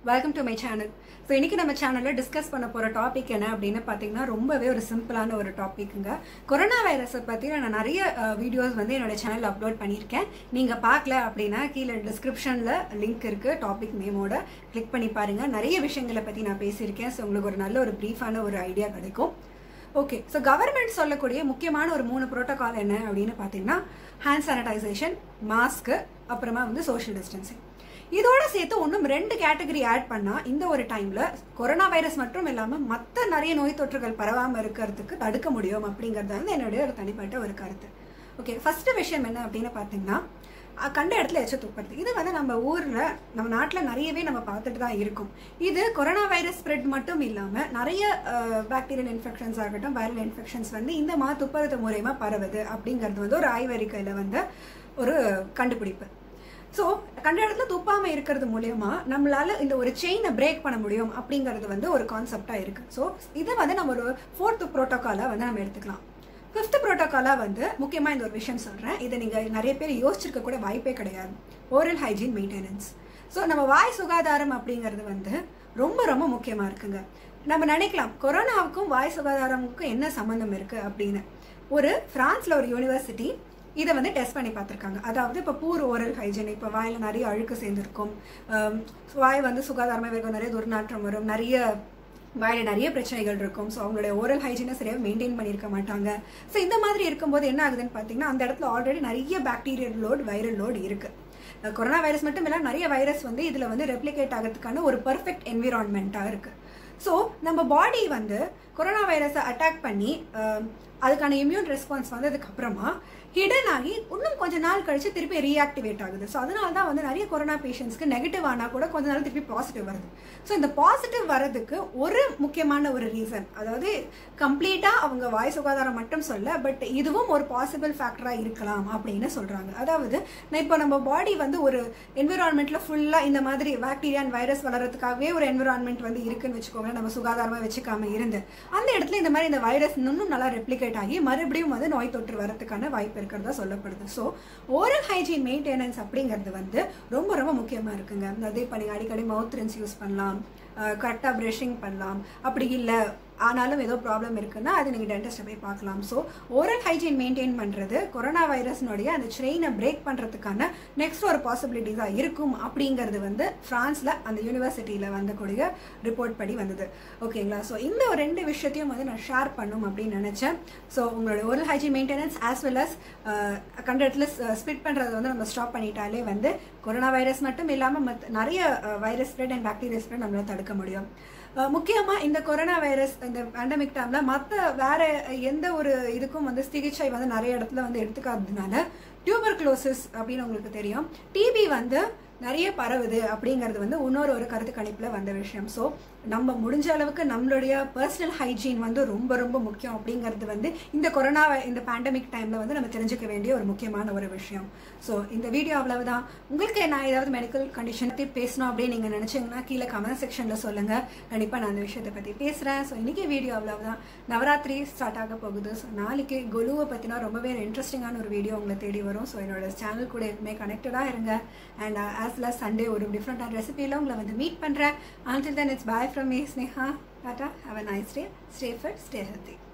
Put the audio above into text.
welcome to my channel so இன்னைக்கு நம்ம சேனலில் டிஸ்கஸ் பண்ண போகிற டாபிக் என்ன அப்படின்னு பார்த்தீங்கன்னா ரொம்பவே ஒரு சிம்பிளான ஒரு டாபிக்குங்க கொரோனா வைரஸை பற்றி நான் நிறைய வீடியோஸ் வந்து என்னோட சேனலில் அப்லோட் பண்ணியிருக்கேன் நீங்கள் பார்க்கல அப்படின்னா கீழே டிஸ்கிரிப்ஷனில் லிங்க் இருக்குது டாபிக் நேமோட கிளிக் பண்ணி பாருங்கள் நிறைய விஷயங்களை பற்றி நான் பேசியிருக்கேன் ஸோ உங்களுக்கு ஒரு நல்ல ஒரு ப்ரீஃபான ஒரு ஐடியா கிடைக்கும் ஓகே ஸோ கவர்மெண்ட் சொல்லக்கூடிய முக்கியமான ஒரு மூணு ப்ரோட்டோகால் என்ன அப்படின்னு பார்த்தீங்கன்னா ஹேண்ட் சானிடைசேஷன் மாஸ்க்கு அப்புறமா வந்து சோஷியல் டிஸ்டன்சிங் இதோட சேர்த்து இன்னும் ரெண்டு கேட்டகரி ஆட் பண்ணால் இந்த ஒரு டைமில் கொரோனா வைரஸ் மட்டும் இல்லாமல் மற்ற நிறைய நோய் தொற்றுகள் பரவாமல் இருக்கிறதுக்கு தடுக்க முடியும் அப்படிங்கிறது வந்து என்னுடைய ஒரு தனிப்பட்ட ஒரு கருத்து ஓகே ஃபர்ஸ்ட் விஷயம் என்ன அப்படின்னு பார்த்தீங்கன்னா அஹ் கண்ட இடத்துல எச்ச துப்புறது இது வந்து நம்ம ஊரில் நம்ம நாட்டில் நிறையவே நம்ம பார்த்துட்டு தான் இருக்கோம் இது கொரோனா வைரஸ் ஸ்ப்ரெட் மட்டும் இல்லாமல் நிறைய பாக்டீரியல் இன்ஃபெக்ஷன்ஸ் ஆகட்டும் வைரல் இன்ஃபெக்ஷன்ஸ் வந்து இந்த மா துப்புறது மூலயமா பரவுது அப்படிங்கிறது வந்து ஒரு ஆய்வறிக்கையில் வந்து ஒரு கண்டுபிடிப்பு ஸோ கண்ட இடத்துல துப்பாமல் இருக்கிறது மூலயமா நம்மளால இந்த ஒரு செயினை பிரேக் பண்ண முடியும் அப்படிங்கிறது வந்து ஒரு கான்செப்டாக இருக்கு ஸோ இதை வந்து நம்ம ஒரு ஃபோர்த்து ப்ரோட்டோக்காலாக வந்து நம்ம எடுத்துக்கலாம் ஃபிஃப்த் ப்ரோட்டோக்காலாக வந்து முக்கியமாக இந்த ஒரு விஷயம் சொல்கிறேன் இதை நீங்கள் நிறைய பேர் யோசிச்சிருக்க கூட வாய்ப்பே கிடையாது ஓரல் ஹைஜீன் மெயின்டெனன்ஸ் ஸோ நம்ம வாய் சுகாதாரம் அப்படிங்கிறது வந்து ரொம்ப ரொம்ப முக்கியமாக இருக்குங்க நம்ம நினைக்கலாம் கொரோனாவுக்கும் வாய் சுகாதாரமுக்கும் என்ன சம்மந்தம் இருக்குது அப்படின்னு ஒரு ஃப்ரான்ஸில் ஒரு யூனிவர்சிட்டி இதை வந்து டெஸ்ட் பண்ணி பார்த்துருக்காங்க அதாவது இப்போ பூர் ஓரல் ஹைஜீன் இப்போ வாயில் நிறைய அழுக்கு சேர்ந்துருக்கும் ஆம், வாய் வந்து சுகாதாரமாக இருக்கும் நிறைய துர்நாற்றம் வரும் நிறைய வாயில் நிறைய பிரச்சனைகள் இருக்கும் ஸோ அவங்களுடைய ஓரல் ஹைஜீனை சரியாக மெயின்டைன் பண்ணியிருக்க மாட்டாங்க ஸோ இந்த மாதிரி இருக்கும்போது என்ன ஆகுதுன்னு பார்த்தீங்கன்னா அந்த இடத்துல ஆல்ரெடி நிறைய பாக்டீரியல் லோட் வைரல் லோட் இருக்குது கொரோனா வைரஸ் மட்டும் இல்லை நிறைய வைரஸ் வந்து இதில் வந்து ரெப்ளிகேட் ஆகிறதுக்கான ஒரு பர்ஃபெக்ட் என்விரான்மெண்ட்டாக இருக்குது ஸோ நம்ம பாடி வந்து கொரோனா வைரஸை அட்டாக் பண்ணி அஹ், அதுக்கான இம்யூன் ரெஸ்பான்ஸ் வந்ததுக்கு அப்புறமா ஹிடன் ஆகி இன்னும் கொஞ்ச நாள் கழிச்சு திருப்பி ரீஆக்டிவேட் ஆகுது ஸோ அதனால தான் வந்து நிறைய கொரோனா பேஷண்ட்ஸ்க்கு நெகட்டிவ் ஆனால் கூட கொஞ்ச நாள் திருப்பி பாசிட்டிவ் வருது ஸோ இந்த பாசிட்டிவ் வரதுக்கு ஒரு முக்கியமான ஒரு ரீசன் அதாவது கம்ப்ளீட்டாக அவங்க வாய் சுகாதாரம் மட்டும் சொல்ல பட் இதுவும் ஒரு பாசிபிள் ஃபேக்டராக இருக்கலாம் அப்படின்னு சொல்கிறாங்க அதாவது நான் இப்போ நம்ம பாடி வந்து ஒரு என்விரான்மெண்ட்டில் ஃபுல்லாக இந்த மாதிரி பாக்டீரியா அண்ட் வைரஸ் வளர்கிறதுக்காகவே ஒரு என்விரான்மெண்ட் வந்து இருக்குன்னு வச்சுக்கோங்களேன் நம்ம சுகாதாரமாக வச்சுக்காம இருந்து அந்த இடத்துல இந்த மாதிரி இந்த வைரஸ் இன்னும் நல்லா ரெப்ளிகேட் ஆகி மறுபடியும் வந்து நோய் தொற்று வரதுக்கான வாய்ப்பு இருக்கிறதா சொல்லப்படுது ஸோ ஓரல் ஹைஜீன் மெயின்டெனன்ஸ் அப்படிங்கிறது வந்து ரொம்ப ரொம்ப முக்கியமாக இருக்குங்க அதாவது இப்போ நீங்கள் அடிக்கடி மவுத் ரின்ஸ் யூஸ் பண்ணலாம் கரெக்டாக ப்ரஷிங் பண்ணலாம் அப்படி இல்லை ஆனாலும் ஏதோ ப்ராப்ளம் இருக்குன்னா அது நீங்கள் டென்டிஸ்ட்டை போய் பார்க்கலாம் ஸோ ஓரல் ஹைஜீன் மெயின்டைன் பண்ணுறது கொரோனா வைரஸ்னுடைய அந்த செயினை பிரேக் பண்ணுறதுக்கான நெக்ஸ்ட் ஒரு பாசிபிலிட்டிஸாக இருக்கும் அப்படிங்கிறது வந்து ஃப்ரான்ஸில் அந்த யூனிவர்சிட்டியில் வந்தக்கூடிய ரிப்போர்ட் படி வந்தது ஓகேங்களா ஸோ இந்த ஒரு ரெண்டு விஷயத்தையும் வந்து நான் ஷேர் பண்ணும் அப்படின்னு நினச்சேன் ஸோ உங்களோட oral hygiene maintenance as well as கண்ட இடத்துல ஸ்பிட் பண்ணுறதை வந்து நம்ம ஸ்டாப் பண்ணிட்டாலே வந்து கொரோனா வைரஸ் மட்டும் இல்லாமல் மற்ற நிறைய virus spread and bacteria spread நம்மளால் தடுக்க முடியும் அஹ் முக்கியமா இந்த கொரோனா வைரஸ் இந்த பேண்டமிக் டைம்ல மற்ற வேற எந்த ஒரு இதுக்கும் வந்து சிகிச்சை வந்து நிறைய இடத்துல வந்து எடுத்துக்காததுனால டியூபர் க்ளோசிஸ் அப்படின்னு உங்களுக்கு தெரியும் டிபி வந்து நிறைய பரவுது அப்படிங்கிறது வந்து இன்னொரு ஒரு கருத்து கணிப்பில் வந்த விஷயம் ஸோ நம்ம முடிஞ்ச அளவுக்கு நம்மளுடைய பர்சனல் ஹைஜீன் வந்து ரொம்ப ரொம்ப முக்கியம் அப்படிங்கிறது வந்து இந்த கொரோனா இந்த பேண்டமிக் டைமில் வந்து நம்ம தெரிஞ்சுக்க வேண்டிய ஒரு முக்கியமான ஒரு விஷயம் ஸோ இந்த வீடியோ அவ்வளவுதான் உங்களுக்கு நான் ஏதாவது மெடிக்கல் கண்டிஷன் பற்றி பேசணும் அப்படின்னு நீங்கள் நினச்சிங்கன்னா கீழே கமெண்ட் செக்ஷனில் சொல்லுங்கள் கண்டிப்பாக நான் அந்த விஷயத்தை பற்றி பேசுகிறேன் ஸோ இன்றைக்கி வீடியோ அவ்வளவுதான் நவராத்திரி ஸ்டார்ட் ஆக போகுது ஸோ நாளைக்கு குலுவை பற்றினா ரொம்பவே இன்ட்ரெஸ்டிங்கான ஒரு வீடியோ உங்களை தேடி வரும் ஸோ என்னோட சேனல் கூட எப்பவுமே கனெக்டடாக இருங்க அண்ட் ஆஸ் வெல் சண்டே ஒரு டிஃப்ரெண்டான ரெசிபியில் உங்களை வந்து மீட் பண்ணுறேன் until then it's bye from me Sneha tata have a nice day stay fit stay healthy